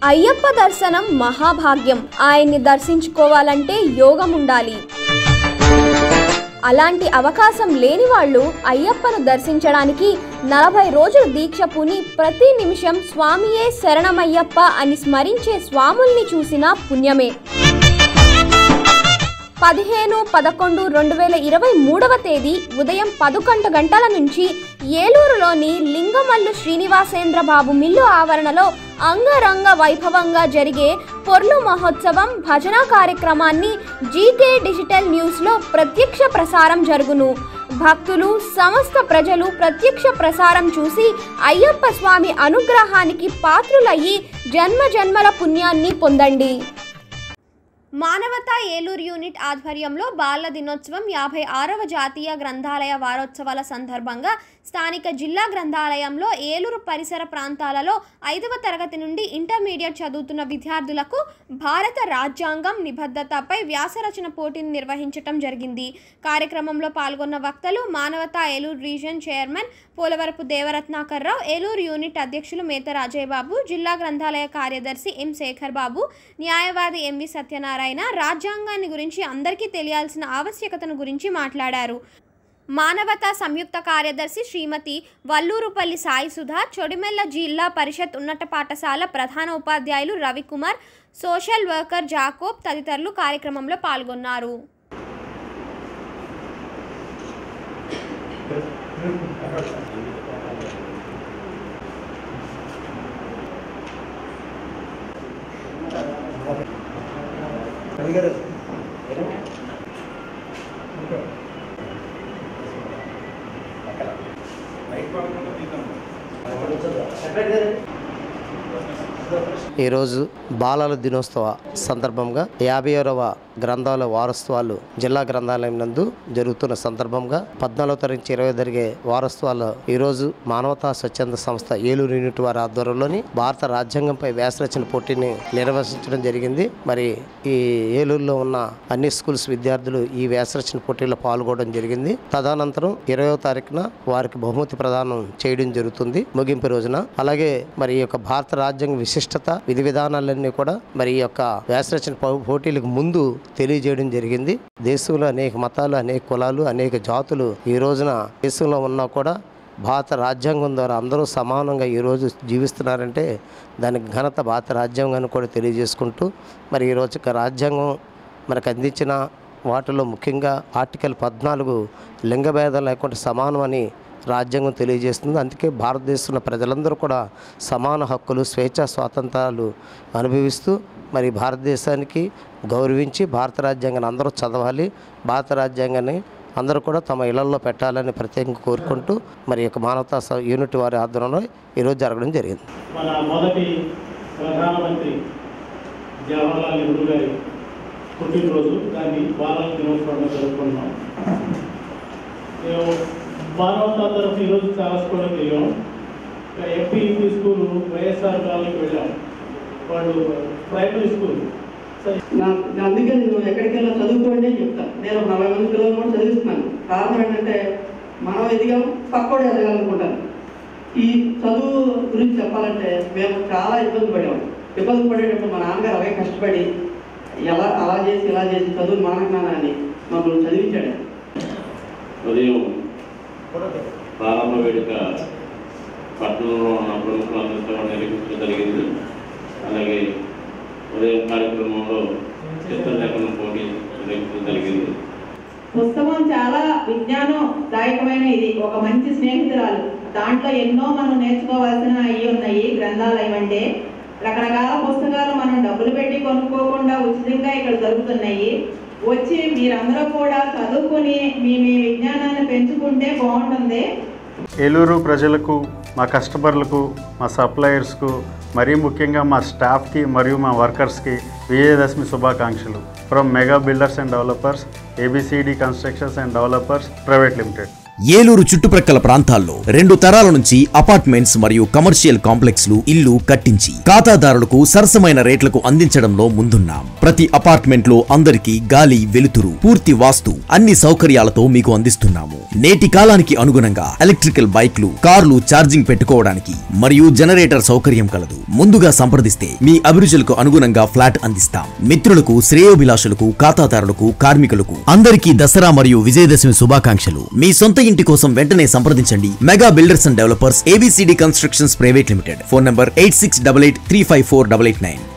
అయ్యప్ప దర్శనం మహాభాగ్యం ఆయన్ని దర్శించుకోవాలంటే యోగం ఉండాలి అలాంటి అవకాశం లేని వాళ్ళు అయ్యప్పను దర్శించడానికి నలభై రోజుల దీక్ష పూని ప్రతి నిమిషం స్వామియే శరణమయ్యప్ప అని స్మరించే స్వాముల్ని చూసిన పుణ్యమే పదిహేను పదకొండు రెండు వేల ఇరవై మూడవ తేదీ ఉదయం పదకొండు గంటల నుంచి ఏలూరులోని లింగమల్లు శ్రీనివాసేంద్ర బాబు మిల్లు ఆవరణలో అంగరంగ వైభవంగా జరిగే పొర్లు మహోత్సవం భజన కార్యక్రమాన్ని జీకే డిజిటల్ న్యూస్లో ప్రత్యక్ష ప్రసారం జరుగును భక్తులు సమస్త ప్రజలు ప్రత్యక్ష ప్రసారం చూసి అయ్యప్ప స్వామి అనుగ్రహానికి పాత్రులయ్యి జన్మ జన్మల పుణ్యాన్ని పొందండి మానవతా ఏలూరు యూనిట్ ఆధ్వర్యంలో బాల దినోత్సవం యాభై ఆరవ జాతీయ గ్రంథాలయ వారోత్సవాల సందర్భంగా స్థానిక జిల్లా గ్రంథాలయంలో ఏలూరు పరిసర ప్రాంతాలలో ఐదవ తరగతి నుండి ఇంటర్మీడియట్ చదువుతున్న విద్యార్థులకు భారత రాజ్యాంగం నిబద్ధతపై వ్యాసరచన పోటీని నిర్వహించటం జరిగింది కార్యక్రమంలో పాల్గొన్న వక్తలు Manavata Eluru region chairman Polavarapu Devaratnakar Rao Eluru unit అధ్యక్షులు మేత రాజయ్య బాబు జిల్లా గ్రంథాలయ కార్యదర్శి ఎం శేఖర్ బాబు న్యాయవాది ఎంవి సత్యనారాయణ రాజ్యాంగాన్ని గురించి అందరికీ తెలియాల్సిన ఆవశ్యకతను గురించి మాట్లాడారు మానవతా సంయుక్త కార్యదర్శి శ్రీమతి వల్లూరుపల్లి సాయి సుధా చొడిమెల్ల జిల్లా పరిషత్ ఉన్నత పాఠశాల ప్రధాన ఉపాధ్యాయులు రవికుమార్ సోషల్ వర్కర్ జాకోబ్ తదితరులు కార్యక్రమంలో పాల్గొన్నారు ఈరోజు బాలల దినోత్సవ సందర్భంగా యాభై ఆరవ గ్రంథాల వారోత్సవాలు జిల్లా గ్రంథాలయం నందు జరుగుతున్న సందర్భంగా పద్నాలుగో తరగతి నుంచి ఇరవై జరిగే వారోత్సవాలు ఈరోజు మానవతా స్వచ్ఛంద సంస్థ ఏలూరు యూనిట్ వారి ఆధ్వర్యంలోని భారత రాజ్యాంగంపై వ్యాసరచన పోటీని నిర్వహించడం జరిగింది మరి ఈ ఏలూరులో ఉన్న అన్ని స్కూల్స్ విద్యార్థులు ఈ వ్యాసరచన పోటీలో పాల్గొనడం జరిగింది తదనంతరం ఇరవయో తారీఖున వారికి బహుమతి ప్రదానం చేయడం జరుగుతుంది ముగింపు రోజున అలాగే మరి ఈ యొక్క భారత రాజ్యాంగ విశిష్టత విధి విధానాలన్నీ కూడా మరి ఈ యొక్క వ్యాసరచన పో- పోటీలకు ముందు తెలియజేయడం జరిగింది దేశంలో అనేక మతాలు అనేక కులాలు అనేక జాతులు ఈ రోజున దేశంలో ఉన్నా కూడా భారత రాజ్యాంగం ద్వారా అందరూ సమానంగా ఈరోజు జీవిస్తున్నారంటే దానికి ఘనత భారత రాజ్యాంగాన్ని కూడా తెలియజేసుకుంటూ మరి ఈరోజు యొక్క రాజ్యాంగం మనకు అందించిన వాటిలో ముఖ్యంగా ఆర్టికల్ పద్నాలుగు లింగభేదం లేకుండా సమానం అని రాజ్యాంగం తెలియజేస్తుంది అందుకే భారతదేశంలో ప్రజలందరూ కూడా సమాన హక్కులు స్వేచ్ఛ స్వాతంత్రాలు అనుభవిస్తూ మరి భారతదేశానికి గౌరవించి భారత రాజ్యాంగాన్ని అందరూ చదవాలి భారత రాజ్యాంగాన్ని అందరూ కూడా తమ ఇళ్లలో పెట్టాలని ప్రత్యేకంగా కోరుకుంటూ మరి ఈ యొక్క మానవతా స- యూనిట్ వారి ఆధ్వర్యంలో ఈరోజు జరగడం జరిగింది మన మొదటి ప్రధానమంత్రి జవహర్లాల్ నెహ్రూ గారి పుట్టినరోజు దాన్ని బాలల దినోత్సవంగా జరుపుకుంటున్నాం మేము మానవతా తరఫు ఈరోజు చాలా స్కూళ్ళకి వెళ్ళాం ఎంపీ యూపీ స్కూల్ వైఎస్ఆర్ కాలనీకి వెళ్ళాం వాళ్ళు ప్రైమరీ స్కూల్ నా నా అందుకే నేను ఎక్కడికి వెళ్ళా చదువుకోండి అని చెప్తాను నేను ఒక నలభై మంది పిల్లలు కూడా చదివిస్తున్నాను కారణం ఏంటంటే మనం ఎదిగాం పక్కోడు ఎదగాలనుకుంటాను ఈ చదువు గురించి చెప్పాలంటే మేము చాలా ఇబ్బంది పడాము ఇబ్బంది పడేటప్పుడు మా నాన్నగారు అలాగే కష్టపడి ఎలా అలా చేసి ఇలా చేసి చదువు మానకనానా అని మమ్మల్ని చదివించాడు ఉదయం ప్రారంభ వేడుక పట్టణంలో ఉన్న ప్రముఖులందరితో నిర్వహించడం జరిగింది అలాగే ఉదయం కార్యక్రమంలో చిత్రలేఖనం పోటీ నిర్వహించడం జరిగింది పుస్తకం చాలా విజ్ఞానదాయకమైన ఇది ఒక మంచి స్నేహితురాలు దాంట్లో ఎన్నో మనం నేర్చుకోవాల్సిన అయ్యి ఉన్నాయి గ్రంథాలయం అంటే రకరకాల పుస్తకాలు మనం డబ్బులు పెట్టి కొనుక్కోకుండా ఉచితంగా ఇక్కడ దొరుకుతున్నాయి వచ్చి మీరందరూ కూడా చదువుకుని మీ మీ విజ్ఞానాన్ని పెంచుకుంటే బాగుంటుంది ఏలూరు ప్రజలకు మా కస్టమర్లకు మా సప్లయర్స్కు మరీ ముఖ్యంగా మా స్టాఫ్కి మరియు మా వర్కర్స్కి విజయదశమి శుభాకాంక్షలు from mega builders and developers A B C D constructions and developers private limited Eluru చుట్టుప్రక్కల ప్రాంతాల్లో రెండు తరాల నుంచి అపార్ట్మెంట్స్ మరియు కమర్షియల్ కాంప్లెక్స్లు ఇల్లు కట్టించి ఖాతాదారులకు సరసమైన రేట్లకు అందించడంలో ముందున్నాం ప్రతి అపార్ట్మెంట్ లో అందరికీ గాలి వెలుతురు పూర్తి వాస్తు అన్ని సౌకర్యాలతో మీకు అందిస్తున్నాము నేటి కాలానికి అనుగుణంగా ఎలక్ట్రికల్ బైక్లు కార్లు ఛార్జింగ్ పెట్టుకోవడానికి మరియు జనరేటర్ సౌకర్యం కలదు ముందుగా సంప్రదిస్తే మీ అభిరుచులకు అనుగుణంగా ఫ్లాట్ అందిస్తాం మిత్రులకు శ్రేయోభిలాషులకు ఖాతాదారులకు కార్మికులకు అందరికీ దసరా మరియు విజయదశమి శుభాకాంక్షలు మీ సొంత ఇంటి కోసం వెంటనే సంప్రదించండి mega builders and developers A B C D constructions private limited phone number eight six double eight three five four double eight nine